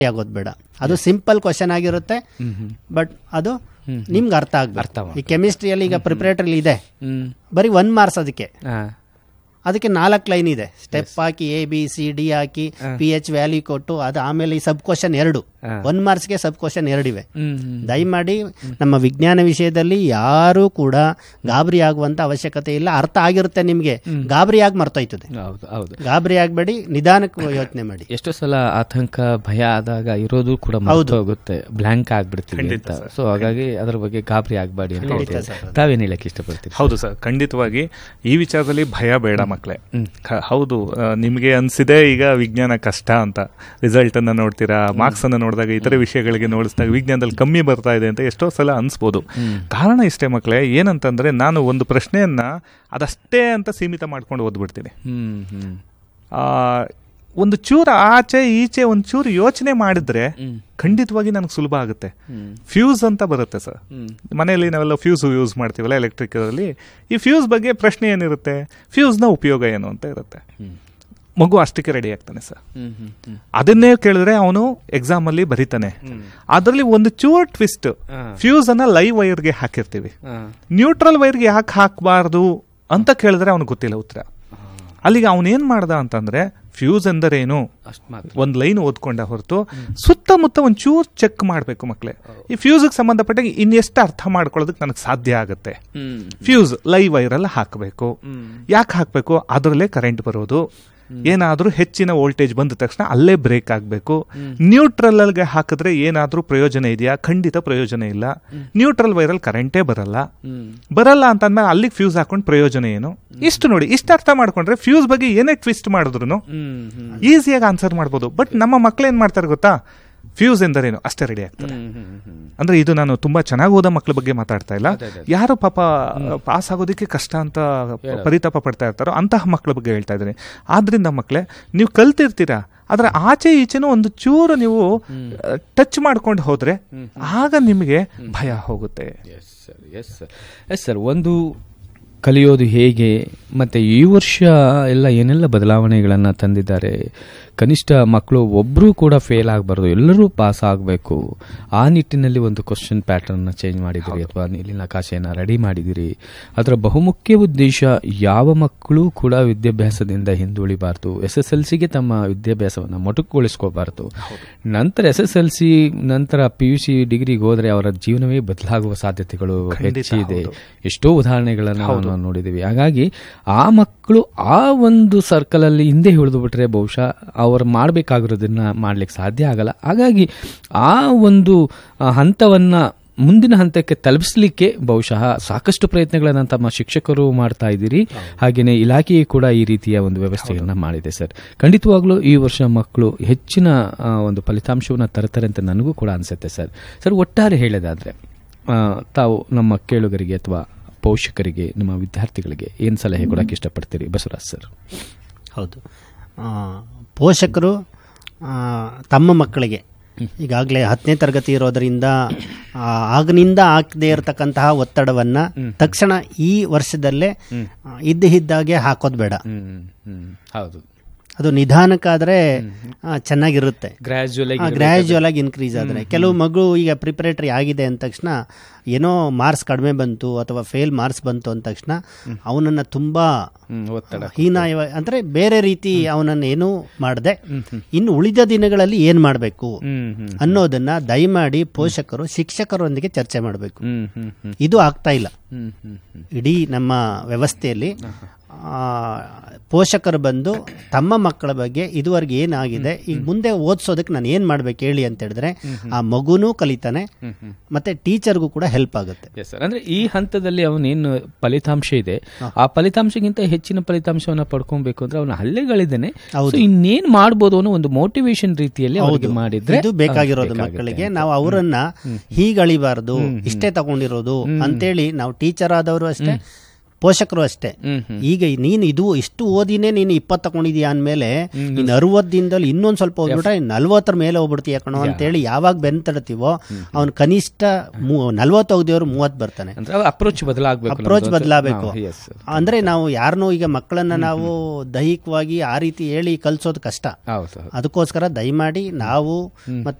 ಆಗೋದು ಬೇಡ ಅದು ಸಿಂಪಲ್ ಕ್ವಶನ್ ಆಗಿರುತ್ತೆ ಬಟ್ ಅದು ನಿಮ್ಗೆ ಅರ್ಥ ಆಗ್ಬೇಕು ಈ ಕೆಮಿಸ್ಟ್ರಿಯಲ್ಲಿ ಈಗ ಪ್ರಿಪರೇಟರಿ ಇದೆ ಹ್ಮ್ ಬರೀ ಒನ್ ಮಾರ್ಕ್ಸ್ ಅದಕ್ಕೆ ಹಾ ಅದಕ್ಕೆ ನಾಲ್ಕು ಲೈನ್ ಇದೆ ಸ್ಟೆಪ್ ಹಾಕಿ ಎ ಬಿ ಸಿ ಡಿ ಹಾಕಿ ಪಿ ಎಚ್ ವ್ಯಾಲ್ಯೂ ಕೊಟ್ಟು ಅದು ಆಮೇಲೆ ಈ ಸಬ್ ಕ್ವಶನ್ ಎರಡು ಒನ್ ಮಾರ್ಕ್ಸ್ಗೆ ಸಬ್ ಕ್ವಶನ್ ಎರಡಿವೆ ಹ್ಮ್ ಹ್ಮ್ ದಯಮಾಡಿ ನಮ್ಮ ವಿಜ್ಞಾನ ವಿಷಯದಲ್ಲಿ ಯಾರೂ ಕೂಡ ಗಾಬರಿ ಆಗುವಂತ ಅವಶ್ಯಕತೆ ಇಲ್ಲ ಅರ್ಥ ಆಗಿರುತ್ತೆ ನಿಮಗೆ ಗಾಬರಿ ಆಗಿ ಮರ್ತೋಯ್ತದೆ ಹೌದು ಹೌದು ಗಾಬರಿ ಆಗಬೇಡಿ ನಿಧಾನಕ್ಕೆ ಯೋಚನೆ ಮಾಡಿ ಎಷ್ಟೋ ಸಲ ಆತಂಕ ಭಯ ಆದಾಗ ಇರೋದು ಕೂಡ ಮರ್ತು ಹೋಗುತ್ತೆ ಬ್ಲಾಂಕ್ ಆಗ್ಬಿಡ್ತೀವಿ ಅಂತ ಸೊ ಹಾಗಾಗಿ ಅದ್ರ ಬಗ್ಗೆ ಗಾಬರಿ ಆಗ್ಬೇಡಿ ಅಂತ ಹೇಳ್ತೀವಿ ತಾವೇನ್ ಹೇಳಕ್ ಇಷ್ಟಪಡ್ತೀರಿ ಹೌದು ಸರ್ ಖಂಡಿತವಾಗಿ ಈ ವಿಚಾರದಲ್ಲಿ ಭಯ ಬೇಡ ಮಕ್ಕಳೇ ಕ- ಹೌದು ಆ, ನಿಮ್ಗೆ ಅನ್ಸಿದೆ ಈಗ ವಿಜ್ಞಾನ ಕಷ್ಟ ಅಂತ ರಿಸಲ್ಟ್ ಅನ್ನ ನೋಡ್ತೀರಾ ಮಾರ್ಕ್ಸ್ ಅನ್ನ ನೋಡಿದಾಗ ಇತರೆ ವಿಷಯಗಳಿಗೆ ನೋಡಿಸಿದಾಗ ವಿಜ್ಞಾನದಲ್ಲಿ ಕಮ್ಮಿ ಬರ್ತಾ ಇದೆ ಅಂತ ಎಷ್ಟೋ ಸಲ ಅನ್ಸ್ಬೋದು ಕಾರಣ ಇಷ್ಟೇ ಮಕ್ಕಳೇ ಏನಂತಂದ್ರೆ ನಾನು ಒಂದು ಪ್ರಶ್ನೆಯನ್ನ ಅದಷ್ಟೇ ಅಂತ ಸೀಮಿತ ಮಾಡ್ಕೊಂಡು ಓದ್ಬಿಡ್ತೀನಿ ಹ್ಮ್ ಹ್ಮ್ ಆ, ಒಂದು ಚೂರು ಆಚೆ ಈಚೆ ಒಂದು ಚೂರು ಯೋಚನೆ ಮಾಡಿದ್ರೆ ಖಂಡಿತವಾಗಿ ನನಗೆ ಸುಲಭ ಆಗುತ್ತೆ ಫ್ಯೂಸ್ ಅಂತ ಬರುತ್ತೆ ಸರ್ ಮನೆಯಲ್ಲಿ ನಾವೆಲ್ಲ ಫ್ಯೂಸ್ ಯೂಸ್ ಮಾಡ್ತೀವಲ್ಲ ಎಲೆಕ್ಟ್ರಿಕಲ್ಲಿ ಈ ಫ್ಯೂಸ್ ಬಗ್ಗೆ ಪ್ರಶ್ನೆ ಏನಿರುತ್ತೆ ಫ್ಯೂಸ್ನ ಉಪಯೋಗ ಏನು ಅಂತ ಇರುತ್ತೆ ಮಗು ಅಷ್ಟಕ್ಕೆ ರೆಡಿ ಆಗ್ತಾನೆ ಸರ್ ಹ್ಮ್ ಹ್ಮ್ ಹ್ಮ್ ಅದನ್ನೇ ಕೇಳಿದ್ರೆ ಅವನು ಎಕ್ಸಾಮ್ ಅಲ್ಲಿ ಬರೀತಾನೆ ಅದರಲ್ಲಿ ಒಂದು ಚೂರ್ ಟ್ವಿಸ್ಟ್ ಫ್ಯೂಸ್ ಅನ್ನ ಲೈವ್ ವೈರ್ಗೆ ಹಾಕಿರ್ತೀವಿ ಹಾ. ನ್ಯೂಟ್ರಲ್ ವೈರ್ಗೆ ಯಾಕೆ ಹಾಕಬಾರ್ದು ಅಂತ ಕೇಳಿದ್ರೆ ಅವನಿಗೆ ಗೊತ್ತಿಲ್ಲ ಉತ್ತರ ಅಲ್ಲಿಗೆ ಅವನೇನ್ ಮಾಡ್ದ ಅಂತಂದ್ರೆ ಫ್ಯೂಸ್ ಎಂದರೇನು ಅಷ್ಟ್ ಮಾತ್ರ ಒಂದ್ ಲೈನ್ ಓದ್ಕೊಂಡ ಹೊರತು ಸುತ್ತಮುತ್ತ ಒಂದ್ ಚೂರ್ ಚೆಕ್ ಮಾಡ್ಬೇಕು ಮಕ್ಳೇ ಈ ಫ್ಯೂಸ್ಗೆ ಸಂಬಂಧಪಟ್ಟ ಇನ್ನೆಷ್ಟು ಅರ್ಥ ಮಾಡ್ಕೊಳ್ಳೋದಕ್ಕೆ ನನಗೆ ಸಾಧ್ಯ ಆಗುತ್ತೆ ಹ್ಮ್ ಫ್ಯೂಸ್ ಲೈವ್ ವೈರಲ್ ಹಾಕಬೇಕು ಯಾಕೆ ಹಾಕಬೇಕು ಅದರಲ್ಲೇ ಕರೆಂಟ್ ಬರೋದು ಏನಾದ್ರೂ ಹೆಚ್ಚಿನ ವೋಲ್ಟೇಜ್ ಬಂದ ತಕ್ಷಣ ಅಲ್ಲೇ ಬ್ರೇಕ್ ಆಗಬೇಕು ನ್ಯೂಟ್ರಲ್ ಗೆ ಹಾಕಿದ್ರೆ ಏನಾದ್ರೂ ಪ್ರಯೋಜನ ಇದೆಯಾ ಖಂಡಿತ ಪ್ರಯೋಜನ ಇಲ್ಲ ನ್ಯೂಟ್ರಲ್ ವೈರಲ್ ಕರೆಂಟೇ ಬರಲ್ಲ ಬರಲ್ಲ ಅಂತಂದ್ಮೇಲೆ ಅಲ್ಲಿಗೆ ಫ್ಯೂಸ್ ಹಾಕೊಂಡು ಪ್ರಯೋಜನ ಏನು ಇಷ್ಟು ನೋಡಿ ಇಷ್ಟು ಅರ್ಥ ಮಾಡ್ಕೊಂಡ್ರೆ ಫ್ಯೂಸ್ ಬಗ್ಗೆ ಏನೇ ಟ್ವಿಸ್ಟ್ ಮಾಡಿದ್ರು ಹ್ಮ್ ಹ್ಮ್ ಈಸಿಯಾಗಿ ಆನ್ಸರ್ ಮಾಡ್ಬೋದು ಬಟ್ ನಮ್ಮ ಮಕ್ಳು ಏನ್ ಮಾಡ್ತಾರೆ ಗೊತ್ತಾ ಫ್ಯೂಸ್ ಎಂದರೇನು ಅಷ್ಟೇ ರೆಡಿ ಆಗ್ತಾರೆ ಹ್ಮ್ ಹ್ಮ್ ಹ್ಮ್ ಅಂದ್ರೆ ಇದು ನಾನು ತುಂಬಾ ಚೆನ್ನಾಗಿ ಓದೋ ಮಕ್ಳ ಬಗ್ಗೆ ಮಾತಾಡ್ತಾ ಇಲ್ಲ ಯಾರು ಪಾಪ ಪಾಸ್ ಆಗೋದಕ್ಕೆ ಕಷ್ಟ ಅಂತ ಪರಿತಾಪ ಪಡ್ತಾ ಇರ್ತಾರೋ ಅಂತಹ ಮಕ್ಳ ಬಗ್ಗೆ ಹೇಳ್ತಾ ಇದ್ದೀನಿ ಆದ್ರಿಂದ ಮಕ್ಳೇ ನೀವು ಕಲ್ತಿರ್ತೀರಾ ಆದ್ರೆ ಆಚೆ ಈಚೆನೂ ಒಂದು ಚೂರು ನೀವು ಟಚ್ ಮಾಡ್ಕೊಂಡು ಹೋದ್ರೆ ಆಗ ನಿಮಗೆ ಭಯ ಹೋಗುತ್ತೆ yes sir yes sir yes sir ಒಂದು ಕಲಿಯೋದು ಹೇಗೆ ಮತ್ತು ಈ ವರ್ಷ ಎಲ್ಲ ಏನೆಲ್ಲ ಬದಲಾವಣೆಗಳನ್ನು ತಂದಿದ್ದಾರೆ ಕನಿಷ್ಠ ಮಕ್ಕಳು ಒಬ್ಬರೂ ಕೂಡ ಫೇಲ್ ಆಗಬಾರ್ದು ಎಲ್ಲರೂ ಪಾಸ್ ಆಗಬೇಕು ಆ ನಿಟ್ಟಿನಲ್ಲಿ ಒಂದು ಕ್ವಶನ್ ಪ್ಯಾಟರ್ನ್ನ ಚೇಂಜ್ ಮಾಡಿದಿರಿ ಅಥವಾ ನೀಲಿನ ನಕಾಶೆಯನ್ನು ರೆಡಿ ಮಾಡಿದಿರಿ ಅದರ ಬಹುಮುಖ್ಯ ಉದ್ದೇಶ ಯಾವ ಮಕ್ಕಳು ಕೂಡ ವಿದ್ಯಾಭ್ಯಾಸದಿಂದ ಹಿಂದುಳಿಬಾರ್ದು ಎಸ್ ಎಸ್ ಎಲ್ ಸಿಗೆ ತಮ್ಮ ವಿದ್ಯಾಭ್ಯಾಸವನ್ನು ಮೊಟಕುಗೊಳಿಸ್ಕೋಬಾರ್ದು ನಂತರ ಎಸ್ ಎಸ್ ಎಲ್ ಸಿ ನಂತರ ಪಿ ಯು ಸಿ ಡಿಗ್ರಿಗೆ ಹೋದರೆ ಅವರ ಜೀವನವೇ ಬದಲಾಗುವ ಸಾಧ್ಯತೆಗಳು ಹೆಚ್ಚಿದೆ ಎಷ್ಟೋ ಉದಾಹರಣೆಗಳನ್ನು ನಾವು ನೋಡಿದ್ದೀವಿ ಹಾಗಾಗಿ ಆ ಮಕ್ಕಳು ಆ ಒಂದು ಸರ್ಕಲ್ ಅಲ್ಲಿ ಹಿಂದೆ ಹಿಡಿದು ಬಿಟ್ರೆ ಬಹುಶಃ ಅವರು ಮಾಡಬೇಕಾಗಿರೋದನ್ನ ಮಾಡ್ಲಿಕ್ಕೆ ಸಾಧ್ಯ ಆಗಲ್ಲ ಹಾಗಾಗಿ ಆ ಒಂದು ಆ, ಹಂತವನ್ನ ಮುಂದಿನ ಹಂತಕ್ಕೆ ತಲುಪಿಸಲಿಕ್ಕೆ ಬಹುಶಃ ಸಾಕಷ್ಟು ಪ್ರಯತ್ನಗಳನ್ನು ತಮ್ಮ ಶಿಕ್ಷಕರು ಮಾಡ್ತಾ ಇದ್ದೀರಿ ಹಾಗೆಯೇ ಇಲಾಖೆಯು ಕೂಡ ಈ ರೀತಿಯ ಒಂದು ವ್ಯವಸ್ಥೆಯನ್ನ ಮಾಡಿದೆ ಸರ್ ಖಂಡಿತವಾಗ್ಲೂ ಈ ವರ್ಷ ಮಕ್ಕಳು ಹೆಚ್ಚಿನ ಆ, ಒಂದು ಫಲಿತಾಂಶವನ್ನು ತರ್ತಾರೆ ಅಂತ ನನಗೂ ಕೂಡ ಅನಿಸುತ್ತೆ ಸರ್ ಸರ್ ಒಟ್ಟಾರೆ ಹೇಳೋದಾದ್ರೆ ಆ, ತಾವು ನಮ್ಮ ಕೇಳುಗರಿಗೆ ಅಥವಾ ಪೋಷಕರಿಗೆ ನಮ್ಮ ವಿದ್ಯಾರ್ಥಿಗಳಿಗೆ ಏನು ಸಲಹೆ ಕೊಡಕ್ಕೆ ಇಷ್ಟಪಡ್ತೀರಿ ಬಸವರಾಜ್ ಸರ್ ಹೌದು ಆ, ಪೋಷಕರು ಆ, ತಮ್ಮ ಮಕ್ಕಳಿಗೆ ಈಗಾಗಲೇ ಹತ್ತನೇ ತರಗತಿ ಇರೋದರಿಂದ ಆ, ಆಗನಿಂದ ಹಾಕದೇ ಇರತಕ್ಕಂತಹ ಒತ್ತಡವನ್ನ ತಕ್ಷಣ ಈ ವರ್ಷದಲ್ಲೇ ಆ, ಇದ್ದ ಇದ್ದಾಗೆ ಹಾಕೋದು ಬೇಡ ಹೌದು ಅದು ನಿಧಾನಕ್ಕಾದ್ರೆ ಆ, ಚೆನ್ನಾಗಿರುತ್ತೆ ಗ್ರಾಜುಯಲ್ ಗ್ರಾಜುವಲ್ ಆಗಿ ಇನ್ಕ್ರೀಸ್ ಆದರೆ ಕೆಲವು ಮಗು ಈಗ ಪ್ರಿಪರೇಟರಿ ಆಗಿದೆ ಅಂದ ತಕ್ಷಣ ಏನೋ ಮಾರ್ಕ್ಸ್ ಕಡಿಮೆ ಬಂತು ಅಥವಾ ಫೇಲ್ ಮಾರ್ಕ್ಸ್ ಬಂತು ಅಂದ ತಕ್ಷಣ ಅವನನ್ನ ತುಂಬಾ ಒತ್ತಡ ಹೀನಾಯ ಅಂದ್ರೆ ಬೇರೆ ರೀತಿ ಅವನನ್ನು ಏನೂ ಮಾಡದೆ ಇನ್ನು ಉಳಿದ ದಿನಗಳಲ್ಲಿ ಏನ್ ಮಾಡಬೇಕು ಹ್ಮ್ ಹ್ಮ್ ಅನ್ನೋದನ್ನ ದಯಮಾಡಿ ಪೋಷಕರು ಶಿಕ್ಷಕರೊಂದಿಗೆ ಚರ್ಚೆ ಮಾಡಬೇಕು ಹ್ಮ್ ಹ್ಮ್ ಹ್ಮ್ ಇದು ಆಗ್ತಾ ಇಲ್ಲ ಹ್ಮ್ ಹ್ಮ್ ಹ್ಮ್ ಇಡೀ ನಮ್ಮ ವ್ಯವಸ್ಥೆಯಲ್ಲಿ ಆ, ಪೋಷಕರು ಬಂದು ತಮ್ಮ ಮಕ್ಕಳ ಬಗ್ಗೆ ಇದುವರೆಗೆ ಏನಾಗಿದೆ ಈಗ ಮುಂದೆ ಓದಿಸೋದಕ್ಕೆ ನಾನು ಏನ್ ಮಾಡ್ಬೇಕು ಹೇಳಿ ಅಂತ ಹೇಳಿದ್ರೆ ಆ ಮಗುನೂ ಕಲಿತಾನೆ ಮತ್ತೆ ಟೀಚರ್ಗೂ ಕೂಡ ಹೆಲ್ಪ್ ಆಗುತ್ತೆ ಎಸ್ ಸರ್ ಅಂದ್ರೆ ಈ ಹಂತದಲ್ಲಿ ಅವನೇನು ಫಲಿತಾಂಶ ಇದೆ ಆ ಫಲಿತಾಂಶಕ್ಕಿಂತ ಹೆಚ್ಚಿನ ಫಲಿತಾಂಶವನ್ನ ಪಡ್ಕೊಬೇಕು ಅಂದ್ರೆ ಅವನ ಹಲ್ಲೆಗಳಿದ್ದೇನೆ ಸೊ ಇನ್ನೇನ್ ಮಾಡ್ಬೋದು ಅನ್ನೋ ಒಂದು ಮೋಟಿವೇಶನ್ ರೀತಿಯಲ್ಲಿ ಅವ್ರಿಗೆ ಮಾಡಿದ್ರೆ ಇದು ಬೇಕಾಗಿರೋದು ಮಕ್ಕಳಿಗೆ ನಾವು ಅವರನ್ನ ಹೀಗಳಿಬಾರದು ಇಷ್ಟೇ ತಗೊಂಡಿರೋದು ಅಂತೇಳಿ ನಾವು ಟೀಚರ್ ಆದವರು ಅಷ್ಟೇ ಪೋಷಕರು ಅಷ್ಟೇ ಹ್ಮ್ ಹ್ಮ್ ಈಗ ನೀನು ಇದು ಇಷ್ಟು ಓದಿನೇ ನೀನು ಇಪ್ಪತ್ತು ತಗೊಂಡಿದ್ಯಾ ಅಂದಮೇಲೆ ನೀನು ಅರವತ್ತದಿಂದಲೂ ಇನ್ನೊಂದು ಸ್ವಲ್ಪ ಓದ್ಬಿಟ್ರೆ ನಲ್ವತ್ತರ ಮೇಲೆ ಹೋಗ್ಬಿಡ್ತೀಯ ಕಣೋ ಅಂತೇಳಿ ಯಾವಾಗ ಬೆನ್ತಡ್ತೀವೋ ಅವ್ನು ಕನಿಷ್ಠ ನಲ್ವತ್ತು ಹೋಗ್ದೇವ್ರು ಮೂವತ್ತು ಬರ್ತಾನೆ ಅಂದ್ರೆ ಅಪ್ರೋಚ್ ಬದಲಾಗಬೇಕು ಅಪ್ರೋಚ್ ಬದಲಾಗಬೇಕು ಎಸ್ ಅಂದ್ರೆ ನಾವು ಯಾರನ್ನೂ ಈಗ ಮಕ್ಕಳನ್ನ ನಾವು ದೈಹಿಕವಾಗಿ ಆ ರೀತಿ ಹೇಳಿ ಕಲ್ಸೋದು ಕಷ್ಟ ಹೌದು ಹೌದು ಅದಕ್ಕೋಸ್ಕರ ದಯಮಾಡಿ ನಾವು